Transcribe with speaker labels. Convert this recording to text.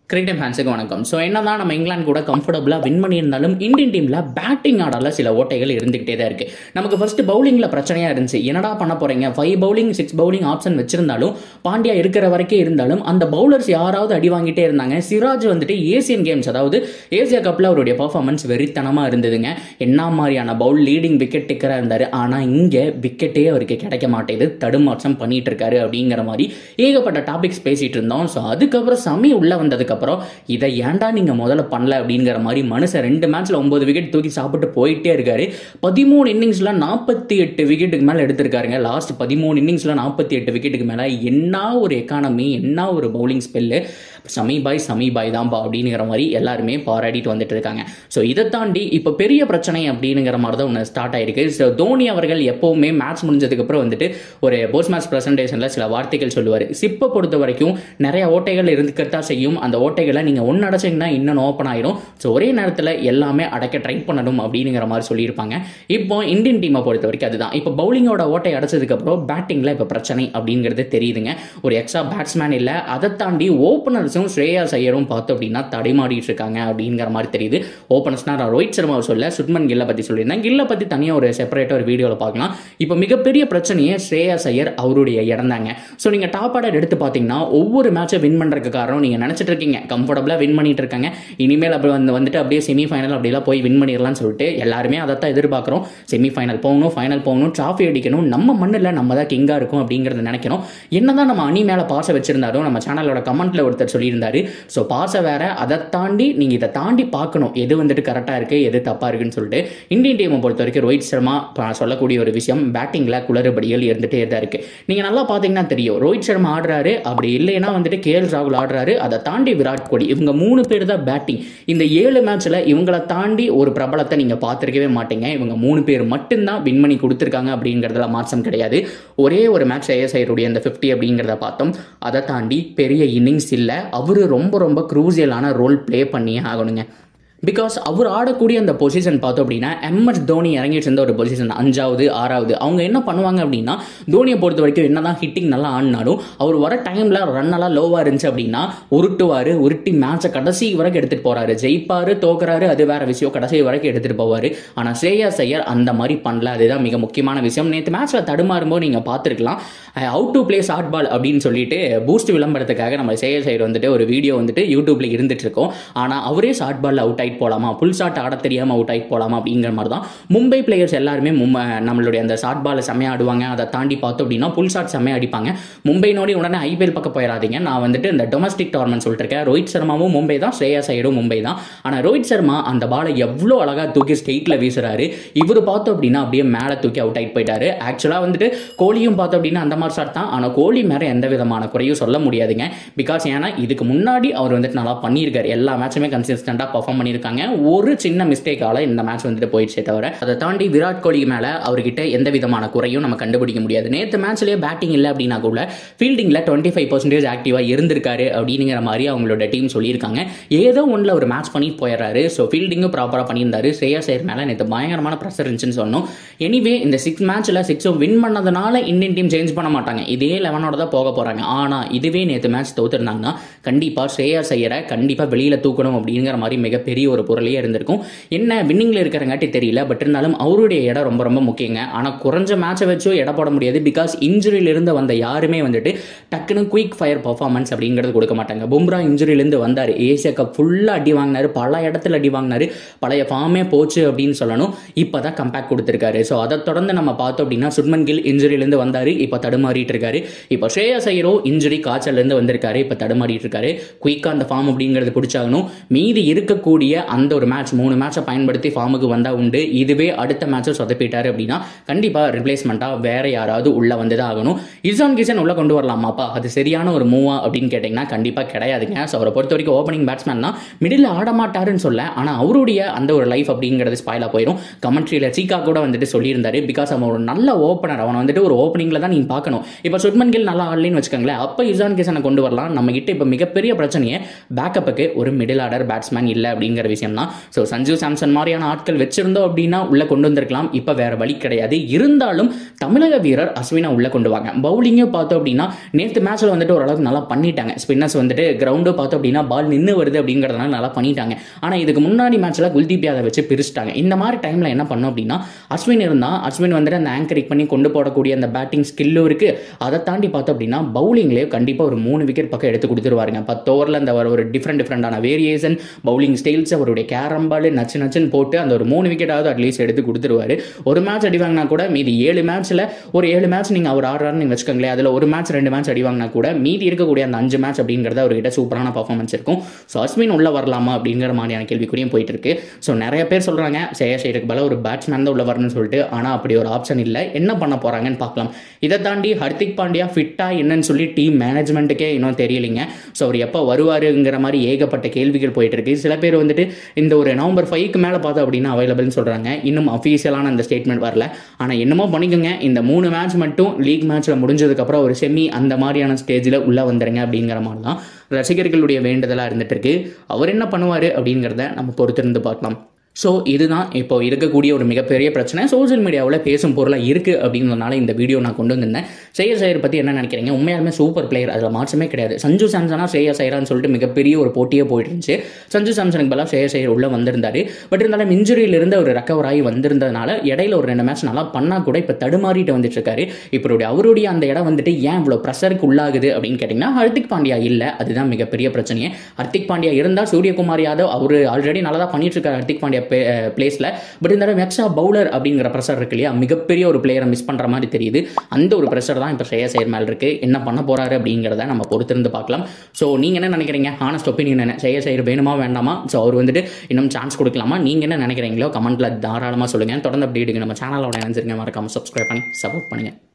Speaker 1: cricket ஃபேன்ஸுக்கு வணக்கம் so என்னதான் நம்ம இங்கிலாந்து கூட கம்ஃபர்டபுளாக வின் பண்ணியிருந்தாலும் இந்தியன் டீமில் பேட்டிங் ஆடல சில ஓட்டைகள் இருந்துகிட்டே தான் இருக்கு நமக்கு ஃபர்ஸ்ட் பவுலிங்கில் பிரச்சனையாக இருந்துச்சு என்னடா பண்ண போறீங்க five bowling six bowling option வச்சிருந்தாலும் பாண்டியா இருக்கிற வரைக்கும் இருந்தாலும் அந்த பவுலர்ஸ் யாராவது அடி வாங்கிட்டே இருந்தாங்க சிராஜ் வந்துட்டு ஏசியன் கேம்ஸ் அதாவது ஏசியா கப்பில் அவருடைய பர்ஃபார்மன்ஸ் வெறித்தனமாக இருந்ததுங்க என்ன மாதிரியான பவுல் லீடிங் விக்கெட் டிக்கராக இருந்தார் ஆனால் இங்கே விக்கெட்டே அவருக்கு கிடைக்க மாட்டேது தடுமாற்றம் பண்ணிட்டு இருக்காரு அப்படிங்கிற மாதிரி ஏகப்பட்ட டாபிக்ஸ் பேசிட்டு இருந்தோம் ஸோ அதுக்கப்புறம் சமி உள்ள வந்ததுக்கப்புறம் இதை ஏன்டா நீங்க முதல்ல பண்ணல அப்படிங்கிற மாதிரி மனுஷன் ரெண்டு மேட்ச்ல ஒன்பது விக்கெட் தூக்கி சாப்பிட்டு போயிட்டே இருக்காரு பதிமூணு இன்னிங்ஸ்ல நாற்பத்தி எட்டு விக்கெட்டுக்கு மேல எடுத்திருக்காருங்க லாஸ்ட் பதிமூணு இன்னிங்ஸ்ல நாற்பத்தி எட்டு விக்கெட்டுக்கு மேல என்ன ஒரு எக்கானமி என்ன ஒரு பவுலிங் ஸ்பெல்லு சமி பாய் சமி பாய் தான்பா அப்படிங்கிற மாதிரி எல்லாருமே பாராடிட்டு வந்துட்டு இருக்காங்க ஸோ இதை தாண்டி இப்போ பெரிய பிரச்சனை அப்படிங்கிற மாதிரி தான் ஒன்று ஸ்டார்ட் ஆயிருக்கு ஸோ தோனி அவர்கள் எப்பவுமே மேட்ச் முடிஞ்சதுக்கு அப்புறம் வந்துட்டு ஒரு போஸ்ட் மேட்ச் பிரசன்டேஷனில் சில வார்த்தைகள் சொல்லுவார் சிப்பை பொறுத்த வரைக்கும் நிறைய ஓட்டைகள் இருந்துக்கிறதா செய்யும் அந்த ஓட்டைகளை நீங்கள் ஒன்று அடைச்சிங்கன்னா இன்னும் ஓப்பன் ஆயிரும் ஸோ ஒரே நேரத்தில் எல்லாமே அடைக்க ட்ரை பண்ணணும் அப்படிங்கிற மாதிரி சொல்லியிருப்பாங்க இப்போ இந்தியன் டீமை பொறுத்த வரைக்கும் அதுதான் இப்போ பவுலிங்கோட ஓட்டை அடைச்சதுக்கப்புறம் பேட்டிங்கில் இப்போ பிரச்சனை அப்படிங்கிறது தெரியுதுங்க ஒரு எக்ஸ்ட்ரா பேட்ஸ்மேன் இல்லை அதை தாண்டி ஓப்பனர்ஸும் ஸ்ரேயா ஐயரும் பார்த்தோம் அப்படின்னா தடைமாடிட்டு இருக்காங்க அப்படிங்கிற மாதிரி தெரியுது ஓப்பனர்ஸ்னா நான் ரோஹித் சர்மாவை சொல்ல சுட்மன் கில்லை பற்றி சொல்லியிருந்தேன் கில்லை பற்றி தனியாக ஒரு செப்பரேட்டாக ஒரு வீடியோவில் பார்க்கலாம் இப்போ மிகப்பெரிய பிரச்சனையே ஸ்ரேயா ஐயர் அவருடைய இடம் தாங்க ஸோ நீங்கள் டாப் ஆர்டர் எடுத்து பார்த்தீங்கன்னா ஒவ்வொரு மேட்சை வின் பண்ணுறதுக்கு காரணம் நீங்கள் நினச்சிட்டு இருக்கீங்க கம்ஃபர்டபுளாக வின் பண்ணிட்டு இருக்காங்க இனிமேல் அப்படி வந்து வந்துட்டு அப்படியே செமிஃபைனல் அப்படிலாம் போய் வின் பண்ணிடலாம்னு சொல்லிட்டு எல்லாருமே அதை தான் எதிர்பார்க்குறோம் செமிஃபைனல் போகணும் ஃபைனல் போகணும் ட்ராஃபி அடிக்கணும் நம்ம மண்ணில் நம்ம தான் கிங்காக இருக்கும் அப்படிங்கிறத நினைக்கிறோம் என்னதான் நம்ம அணி மேலே பாச வச்சிருந்தாலும் நம்ம சேனலோட கமெண்ட்ல ஒருத்தர் சொல்லியிருந்தாரு ஸோ பாச வேற அதை தாண்டி நீங்கள் இதை தாண்டி பார்க்கணும் எது வந்துட்டு கரெக்டாக இருக்குது எது தப்பாக இருக்குன்னு சொல்லிட்டு இந்தியன் டீமை பொறுத்த வரைக்கும் ரோஹித் சர்மா இப்ப நான் சொல்லக்கூடிய ஒரு விஷயம் பேட்டிங்கில் குளறுபடிகள் இருந்துகிட்டே தான் இருக்குது நீங்கள் நல்லா பார்த்தீங்கன்னா தெரியும் ரோஹித் சர்மா ஆடுறாரு அப்படி இல்லைன்னா வந்துட்டு கே எல் ராகுல் ஆடுறாரு அதை தாண்டி விராட் கோலி இவங்க மூணு பேர் தான் பேட்டிங் இந்த ஏழு மேட்ச்சில் இவங்களை தாண்டி ஒரு பிரபலத்தை நீங்கள் பார்த்துருக்கவே மாட்டீங்க இவங்க மூணு பேர் மட்டும்தான் வின் பண்ணி கொடுத்துருக்காங்க அப்படிங்கிறதுல மாற்றம் கிடையாது ஒரே ஒரு மேட்ச் ஏஎஸ்ஐருடைய அந்த ஃபிஃப்டி அப்படிங்கிறத பார்த்தோம் அதை தாண்டி பெரிய இன்னிங்ஸ் இல்லை அவரு ரொம்ப ரொம்ப க்ரூசியலான ரோல் ப்ளே பண்ணியே ஆகணுங்க பிகாஸ் அவர் ஆடக்கூடிய அந்த பொசிஷன் பார்த்தோம் அப்படின்னா எம்எஸ் தோனி இறங்கிட்டு இருந்த ஒரு பொசிஷன் அஞ்சாவது ஆறாவது அவங்க என்ன பண்ணுவாங்க அப்படின்னா தோனியை பொறுத்த வரைக்கும் என்னதான் ஹிட்டிங் நல்லா ஆடினாலும் அவர் வர டைமில் ரன் எல்லாம் லோவாக இருந்துச்சு அப்படின்னா உருட்டுவார் உருட்டி மேட்சை கடைசி வரைக்கும் எடுத்துகிட்டு போகிறாரு ஜெயிப்பார் தோக்குறாரு அது வேற விஷயம் கடைசி வரைக்கும் எடுத்துகிட்டு போவார் ஆனால் ஸ்ரேயா ஐயர் அந்த மாதிரி பண்ணல அதுதான் மிக முக்கியமான விஷயம் நேற்று மேட்ச்சில் தடுமாறும்போது நீங்கள் பார்த்துருக்கலாம் out to play short ball அப்படின்னு சொல்லிட்டு பூஸ்ட் விளம்பரத்துக்காக நம்ம ஸ்ரேயா ஐயர் வந்துட்டு ஒரு வீடியோ வந்துட்டு யூடியூப்ல இருந்துட்டு இருக்கோம் ஆனால் அவரே ஷார்ட் பால் அவுட் ஆகிட்டு போகலாமா புல் ஷாட் ஆட தெரியாமல் அவுட் ஆகிட்டு போகலாமா அப்படிங்கிற மாதிரி தான் மும்பை பிளேயர்ஸ் எல்லாருமே மும்பை நம்மளுடைய அந்த ஷார்ட் பால் செம்மையாக ஆடுவாங்க அதை தாண்டி பார்த்தோம் அப்படின்னா புல் ஷாட் செம்மையாக அடிப்பாங்க மும்பை நோடி உடனே ஐபிஎல் பக்கம் போயிடாதீங்க நான் வந்துட்டு இந்த டொமஸ்டிக் டோர்னமெண்ட் சொல்லிட்டு இருக்கேன் ரோஹித் சர்மாவும் மும்பை தான் ஸ்ரேயா சைடும் மும்பை தான் ஆனால் ரோஹித் சர்மா அந்த பாலை எவ்வளோ அழகாக தூக்கி ஸ்டெயிட்டில் வீசுறாரு இவர் பார்த்தோம் அப்படின்னா அப்படியே மேலே தூக்கி அவுட் ஆகிட்டு போயிட்டாரு ஆக்சுவலாக வந்துட்டு கோலியும் பார்த்தோம் அப்படின்னா அந்த மாதிரி ஷாட் தான் ஆனால் கோலி மேலே எந்த விதமான குறையும் சொல்ல முடியாதுங்க பிகாஸ் ஏன்னா இதுக்கு முன்னாடி அவர் வந்துட்டு நல்லா பண்ணியிருக்காரு எல்லா மேட்சுமே கன்சிஸ்டண்டாக பர்ஃபார்ம் பண்ணியிருக்காங்க ஒரு சின்ன மிஸ்டேக்கால இந்த மேட்ச் வந்துட்டு போயிடுச்சே தவிர அதை தாண்டி விராட் கோலி மேலே அவர்கிட்ட எந்த விதமான குறையும் நம்ம கண்டுபிடிக்க முடியாது நேற்று மேட்ச்லேயே பேட்டிங் இல்லை அப்படின்னா கூட ஃபீல்டிங்கில் டுவெண்ட்டி ஃபைவ் பர்சன்டேஜ் ஆக்டிவாக இருந்திருக்காரு அப்படிங்கிற மாதிரி அவங்களோட டீம் சொல்லியிருக்காங்க ஏதோ ஒன்றில் ஒரு மேட்ச் பண்ணிட்டு போயிடுறாரு ஸோ ஃபீல்டிங்கும் ப்ராப்பராக பண்ணியிருந்தாரு ஸ்ரேயா சேர் மேலே நேற்று பயங்கரமான ப்ரெஷர் இருந்துச்சுன்னு சொன்னோம் எனிவே இந்த சிக்ஸ் மேட்ச்சில் சிக்ஸும் வின் பண்ணதுனால இந்தியன் டீம் சேஞ்ச் பண்ண மாட்டாங்க இதே லெவனோட தான் போக போகிறாங்க ஆனால் இதுவே நேற்று மேட்ச் தோத்துருந்தாங்கன்னா கண்டிப்பாக ஸ்ரேயா செய்யரை கண்டிப்பாக வெளியில் தூக்கணும் அப்படிங்கிற மாதிரி மிகப்பெரிய ஒரு பொருளையே இருந்திருக்கும் என்ன வின்னிங்கில் இருக்கிறங்காட்டி தெரியல பட் இருந்தாலும் அவருடைய இடம் ரொம்ப ரொம்ப முக்கியங்க ஆனால் குறைஞ்ச மேட்சை வச்சோ இட போட முடியாது பிகாஸ் இன்ஜுரியிலிருந்து வந்த யாருமே வந்துட்டு டக்குன்னு குயிக் ஃபயர் பர்ஃபார்மன்ஸ் அப்படிங்கிறது கொடுக்க மாட்டாங்க பும்ரா இன்ஜுரியிலேருந்து வந்தார் ஏசியா கப் ஃபுல்லாக அடி வாங்கினாரு பல இடத்துல அடி வாங்கினாரு பழைய ஃபார்மே போச்சு அப்படின்னு சொல்லணும் இப்போ தான் கம்பேக் கொடுத்துருக்காரு ஸோ அதை தொடர்ந்து நம்ம பார்த்தோம் அப்படின்னா சுட்மன் கில் இன்ஜுரியிலேருந்து வந்தார் இப்போ தடுமாறிட்டு இருக்காரு இப்போ ஸ்ரேயா சைரோ இன்ஜுரி காய்ச்சல்லேருந்து வந்திருக்காரு இப்போ தடுமாறிட்டு இருக்காரு குயிக்காக அந்த ஃபார்ம் அப்படிங்கிறது பிடிச்சாகணும் மீதி இருக்கக்கூடிய அந்த ஒரு மேட்ச் மூணு மேட்சை பயன்படுத்தி ஃபார்முக்கு வந்தால் உண்டு இதுவே அடுத்த மேட்சை சொதப்பிட்டாரு அப்படின்னா கண்டிப்பாக ரிப்ளேஸ்மெண்ட்டாக வேற யாராவது உள்ள வந்து தான் ஆகணும் இசான் கிஷன் உள்ள கொண்டு வரலாமாப்பா அது சரியான ஒரு மூவா அப்படின்னு கேட்டிங்கன்னா கண்டிப்பாக கிடையாதுங்க ஸோ அவரை பொறுத்த வரைக்கும் ஓப்பனிங் பேட்ஸ்மேன் தான் மிடில் ஆட மாட்டாருன்னு சொல்ல ஆனால் அவருடைய அந்த ஒரு லைஃப் அப்படிங்கிறது ஸ்பாயிலாக போயிடும் கமெண்ட்ரியில் சீக்கா கூட வந்துட்டு சொல்லியிருந்தாரு பிகாஸ் அவன் ஒரு நல்ல ஓப்பனர் அவனை வந்துட்டு ஒரு ஓப்பனிங்கில் தான் நீங்கள் பார்க்கணும் இப்போ சுட்மன் கில் நல்லா ஆடலின்னு வச்சுக்கோங்களேன் அப்போ இசான் கிஷனை கொண்டு வரலாம் நம்ம கிட்ட இப்போ மிகப்பெரிய பிரச்சனையே பேக்கப்புக்கு ஒரு மிடில் ஆர்டர் பேட்ஸ்மேன் இல்லை அப்படிங்கிற விஷயம் தான் ஸோ சஞ்சு சாம்சன் மாதிரியான ஆட்கள் வச்சிருந்தோம் அப்படின்னா உள்ள கொண்டு வந்திருக்கலாம் இப்போ வேற வழி கிடையாது இருந்தாலும் தமிழக வீரர் அஸ்வினா உள்ள கொண்டு வாங்க பவுலிங்கும் பார்த்தோம் அப்படின்னா நேற்று மேட்ச்ல வந்துட்டு ஓரளவுக்கு நல்லா பண்ணிட்டாங்க ஸ்பின்னர்ஸ் வந்துட்டு கிரவுண்டு பார்த்தோம் அப்படின்னா பால் நின்று வருது அப்படிங்கிறதுனால நல்லா பண்ணிட்டாங்க ஆனால் இதுக்கு முன்னாடி மேட்ச்ல குல்தீப் யாதவ் வச்சு பிரிச்சிட்டாங்க இந்த மாதிரி டைம்ல என்ன பண்ணோம் அப்படின்னா அஸ்வின் இருந்தால் அஸ்வின் வந்துட்டு அந்த ஆங்கரிக் பண்ணி கொண்டு போடக்கூடிய அந்த பேட்டிங் ஸ்கில்லும் இருக்கு அதை தாண்டி பார்த்தோம் அப்படின்னா பவுலிங்லேயே கண்டிப்பாக ஒரு மூணு விக்கெட் பக்கம் எடுத்து கொடுத்துருவாருங்க பத்து ஓவரில் அந்த ஒரு டிஃப்ரெண்ட் டிஃப்ரெண்டான வேரியேஷன் பவுலிங் ஸ்டைல்ஸ் அவருடைய கேரம் பால் நச்சு நச்சுன்னு போட்டு அந்த ஒரு மூணு விக்கெட்டாவது அட்லீஸ்ட் எடுத்து கொடுத்துருவாரு ஒரு மேட்ச் அடி வாங்கினா கூட மீதி ஏழு மேட்ச்சில் ஒரு ஏழு மேட்ச் நீங்கள் அவர் ஆடுறாருன்னு நீங்கள் வச்சுக்கோங்களேன் அதில் ஒரு மேட்ச் ரெண்டு மேட்ச் அடி வாங்கினா கூட மீதி இருக்கக்கூடிய அந்த அஞ்சு மேட்ச் அப்படிங்கிறது அவர்கிட்ட சூப்பரான பர்ஃபார்மன்ஸ் இருக்கும் ஸோ அஸ்வின் உள்ள வரலாமா அப்படிங்கிற மாதிரியான கேள்விக்குறியும் போயிட்டு இருக்கு ஸோ நிறைய பேர் சொல்கிறாங்க சேயா ஷேருக்கு பதிலாக ஒரு பேட்ஸ்மேன் தான் உள்ள வரணும்னு சொல்லிட்டு ஆனால் அப்படி ஒரு ஆப்ஷன் இல்லை என்ன பண்ண போகிறாங்கன்னு பார்க்கலாம் இதை தாண்டி ஹர்திக் பாண்டியா ஃபிட்டா என்னன்னு சொல்லி டீம் மேனேஜ்மெண்ட்டுக்கே இன்னும் தெரியலைங்க ஸோ அவர் எப்போ வருவாருங்கிற மாதிரி ஏகப்பட்ட கேள்விகள் போயிட்டு இருக்கு சில பேர் வந்துட்டு இந்த ஒரு நவம்பர் ஃபைவ்க்கு மேலே பார்த்தோம் அப்படின்னா அவைலபிள்னு சொல்கிறாங்க இன்னும் அஃபீஷியலான அந்த ஸ்டேட்மெண்ட் வரல ஆனால் என்னமோ பண்ணிக்கோங்க இந்த மூணு மேட்ச் மட்டும் லீக் மேட்ச்சில் முடிஞ்சதுக்கப்புறம் ஒரு செமி அந்த மாதிரியான ஸ்டேஜில் உள்ளே வந்துருங்க அப்படிங்கிற மாதிரி தான் ரசிகர்களுடைய வேண்டுதலாக இருந்துட்டு இருக்கு அவர் என்ன பண்ணுவார் அப்படிங்கிறத நம்ம பொறுத்திருந்து பார்க்கலாம் ஸோ இதுதான் இப்போ இருக்கக்கூடிய ஒரு மிகப்பெரிய பிரச்சனை சோஷியல் மீடியாவில் பேசும் பொருளாக இருக்குது அப்படிங்கிறதுனால இந்த வீடியோ நான் கொண்டு வந்திருந்தேன் சேயர் சையர் பற்றி என்ன நினைக்கிறீங்க உண்மையாலுமே சூப்பர் பிளேயர் அதில் மாற்றமே கிடையாது சஞ்சு சாம்சனா சேயர் சையரான்னு சொல்லிட்டு மிகப்பெரிய ஒரு போட்டியே போயிட்டு இருந்துச்சு சஞ்சு சாம்சனுக்கு பதிலாக சேயர் சையர் உள்ளே வந்திருந்தாரு பட் இருந்தாலும் இன்ஜுரியிலிருந்து அவர் ரெக்கவர் ஆகி வந்திருந்ததுனால இடையில ஒரு ரெண்டு மேட்ச் நல்லா பண்ணால் கூட இப்போ தடுமாறிட்டு வந்துட்டு இருக்காரு இப்போ அவருடைய அந்த இடம் வந்துட்டு ஏன் இவ்வளோ ப்ரெஷருக்கு உள்ளாகுது அப்படின்னு கேட்டிங்கன்னா ஹர்திக் பாண்டியா இல்லை அதுதான் மிகப்பெரிய பிரச்சனையே ஹர்திக் பாண்டியா இருந்தால் சூரியகுமார் யாதவ் அவர் ஆல்ரெடி நல்லா தான் பண்ணிட்டு இருக்காரு ஹர்திக் பாண்டியா பிளேஸில் பட் இருந்தாலும் எக்ஸ்ட்ரா பவுலர் அப்படிங்கிற ப்ரெஷர் இருக்கு இல்லையா மிகப்பெரிய ஒரு பிளேயரை மிஸ் பண்ணுற மாதிரி தெரியுது அந்த ஒரு ப்ரெஷர் தான் இப்போ ஸ்ரேயா செயர் மேல் இருக்கு என்ன பண்ண போறாரு அப்படிங்கிறத நம்ம பொறுத்திருந்து பார்க்கலாம் ஸோ நீங்கள் என்ன நினைக்கிறீங்க ஹானஸ்ட் ஒப்பீனியன் என்ன ஸ்ரேயா செயர் வேணுமா வேண்டாமா ஸோ அவர் வந்துட்டு இன்னும் சான்ஸ் கொடுக்கலாமா நீங்கள் என்ன நினைக்கிறீங்களோ கமெண்ட்டில் தாராளமாக சொல்லுங்கள் தொடர்ந்து அப்படி நம்ம சேனலோட நினைச்சிருங்க மறக்காம சப்ஸ்கிரைப் பண்ணி சப்போர்ட் பண்ணுங்கள்